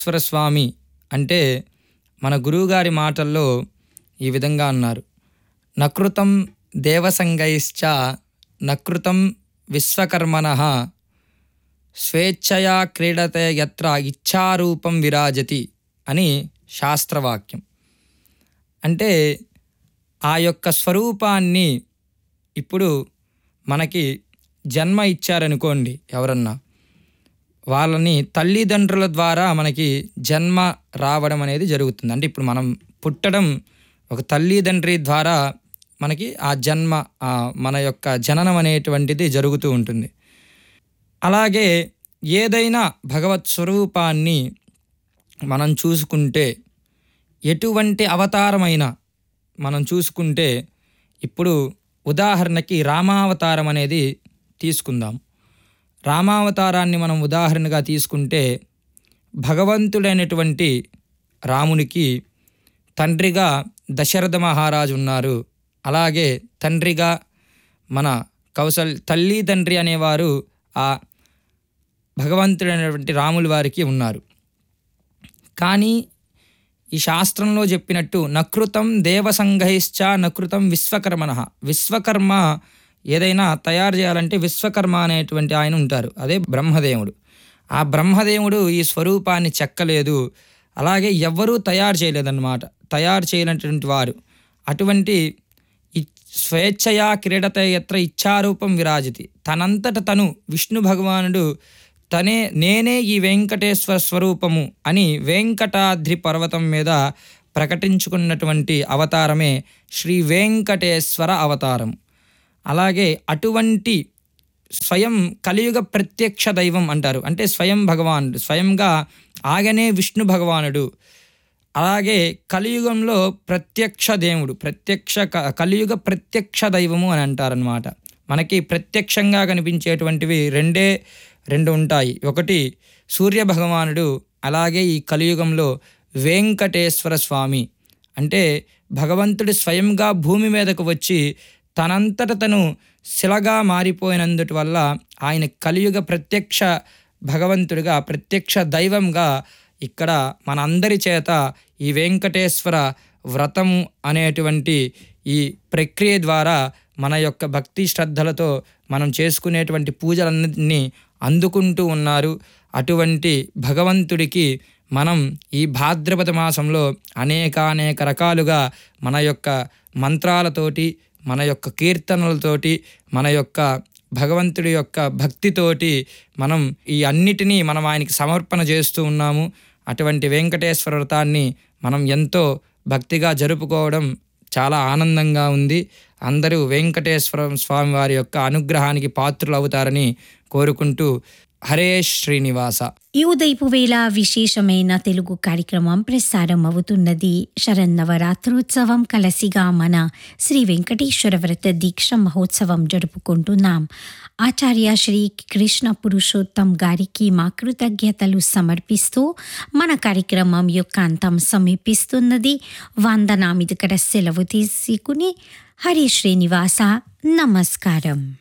ఈశ్వర స్వామి అంటే మన గురువుగారి మాటల్లో ఈ విధంగా అన్నారు నకృతం దేవసంగైశ్చ నకృతం విశ్వకర్మణ స్వేచ్ఛయా క్రీడతే యత్ర ఇచ్ఛారూపం విరాజతి అని శాస్త్రవాక్యం అంటే ఆ యొక్క స్వరూపాన్ని ఇప్పుడు మనకి జన్మ ఇచ్చారనుకోండి ఎవరన్నా వాళ్ళని తల్లిదండ్రుల ద్వారా మనకి జన్మ రావడం అనేది జరుగుతుంది అంటే ఇప్పుడు మనం పుట్టడం ఒక తల్లిదండ్రి ద్వారా మనకి ఆ జన్మ ఆ మన యొక్క జననం అనేటువంటిది జరుగుతూ ఉంటుంది అలాగే ఏదైనా భగవత్ స్వరూపాన్ని మనం చూసుకుంటే ఎటువంటి అవతారమైనా మనం చూసుకుంటే ఇప్పుడు ఉదాహరణకి రామావతారం అనేది తీసుకుందాం రామావతారాన్ని మనం ఉదాహరణగా తీసుకుంటే భగవంతుడైనటువంటి రామునికి తండ్రిగా దశరథ మహారాజు ఉన్నారు అలాగే తండ్రిగా మన కౌసల్ తల్లి తండ్రి అనేవారు ఆ భగవంతుడైనటువంటి రాముల వారికి ఉన్నారు కానీ ఈ శాస్త్రంలో చెప్పినట్టు నకృతం దేవసంఘైశ్చ నకృతం విశ్వకర్మణ విశ్వకర్మ ఏదైనా తయారు చేయాలంటే విశ్వకర్మ అనేటువంటి ఆయన ఉంటారు అదే బ్రహ్మదేవుడు ఆ బ్రహ్మదేవుడు ఈ స్వరూపాన్ని చెక్కలేదు అలాగే ఎవ్వరూ తయారు చేయలేదన్నమాట తయారు చేయనటువంటి వారు అటువంటి ఇ- స్వేచ్ఛయా క్రీడత ఎత్ర ఇచ్ఛారూపం విరాజితి తనంతట తను విష్ణు భగవానుడు తనే నేనే ఈ వెంకటేశ్వర స్వరూపము అని వెంకటాద్రి పర్వతం మీద ప్రకటించుకున్నటువంటి అవతారమే శ్రీ వెంకటేశ్వర అవతారం అలాగే అటువంటి స్వయం కలియుగ ప్రత్యక్ష దైవం అంటారు అంటే స్వయం భగవానుడు స్వయంగా ఆగనే విష్ణు భగవానుడు అలాగే కలియుగంలో ప్రత్యక్ష దేవుడు ప్రత్యక్ష క- కలియుగ ప్రత్యక్ష దైవము అని అంటారనమాట మనకి ప్రత్యక్షంగా కనిపించేటువంటివి రెండే రెండు ఉంటాయి ఒకటి సూర్య భగవానుడు అలాగే ఈ కలియుగంలో వెంకటేశ్వర స్వామి అంటే భగవంతుడు స్వయంగా భూమి మీదకు వచ్చి తనంతట తను శిలగా మారిపోయినందుటి వల్ల ఆయన కలియుగ ప్రత్యక్ష భగవంతుడిగా ప్రత్యక్ష దైవంగా ఇక్కడ మనందరి చేత ఈ వెంకటేశ్వర వ్రతము అనేటువంటి ఈ ప్రక్రియ ద్వారా మన యొక్క భక్తి శ్రద్ధలతో మనం చేసుకునేటువంటి పూజలన్నింటినీ అందుకుంటూ ఉన్నారు అటువంటి భగవంతుడికి మనం ఈ భాద్రపద మాసంలో అనేక అనేక రకాలుగా మన యొక్క మంత్రాలతోటి మన యొక్క కీర్తనలతోటి మన యొక్క భగవంతుడి యొక్క భక్తితోటి మనం ఈ అన్నిటినీ మనం ఆయనకి సమర్పణ చేస్తూ ఉన్నాము అటువంటి వెంకటేశ్వర వ్రతాన్ని మనం ఎంతో భక్తిగా జరుపుకోవడం చాలా ఆనందంగా ఉంది అందరూ వెంకటేశ్వర స్వామి వారి యొక్క అనుగ్రహానికి పాత్రులు అవుతారని కోరుకుంటూ హరే శ్రీనివాస ఈ ఉదయపు వేళ విశేషమైన తెలుగు కార్యక్రమం ప్రసారం అవుతున్నది శరన్నవరాత్రోత్సవం కలసిగా మన శ్రీ వెంకటేశ్వర వ్రత దీక్ష మహోత్సవం జరుపుకుంటున్నాం ఆచార్య శ్రీ కృష్ణ పురుషోత్తం గారికి మా కృతజ్ఞతలు సమర్పిస్తూ మన కార్యక్రమం యొక్క అంతం సమీపిస్తున్నది వందనామిదికర సెలవు తీసుకుని హరి శ్రీనివాస నమస్కారం